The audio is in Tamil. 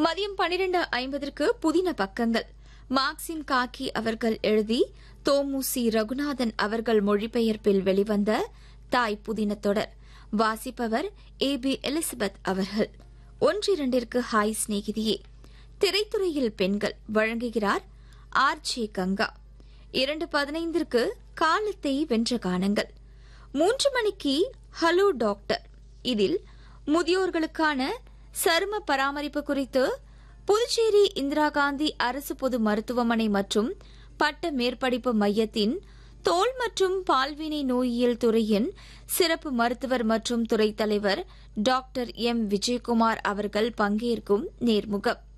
மதியம் பனிரெண்டு ஐம்பதற்கு புதின பக்கங்கள் மார்க்சிம் காக்கி அவர்கள் எழுதி தோமுசி ரகுநாதன் அவர்கள் மொழிபெயர்ப்பில் வெளிவந்த தாய் புதின தொடர் வாசிப்பவர் ஏ பி எலிசபெத் அவர்கள் ஒன்றிரண்டிற்கு ஹாய் சிநேகிதியே திரைத்துறையில் பெண்கள் வழங்குகிறார் ஆர் ஜே கங்கா இரண்டு பதினைந்திற்கு காலத்தை வென்ற கானங்கள் மூன்று மணிக்கு ஹலோ டாக்டர் இதில் முதியோர்களுக்கான சரும பராமரிப்பு குறித்து புதுச்சேரி இந்திரா காந்தி அரசு பொது மருத்துவமனை மற்றும் பட்ட மேற்படிப்பு மையத்தின் தோல் மற்றும் பால்வினை நோயியல் துறையின் சிறப்பு மருத்துவர் மற்றும் துறை தலைவர் டாக்டர் எம் விஜயகுமார் அவர்கள் பங்கேற்கும் நேர்முகம்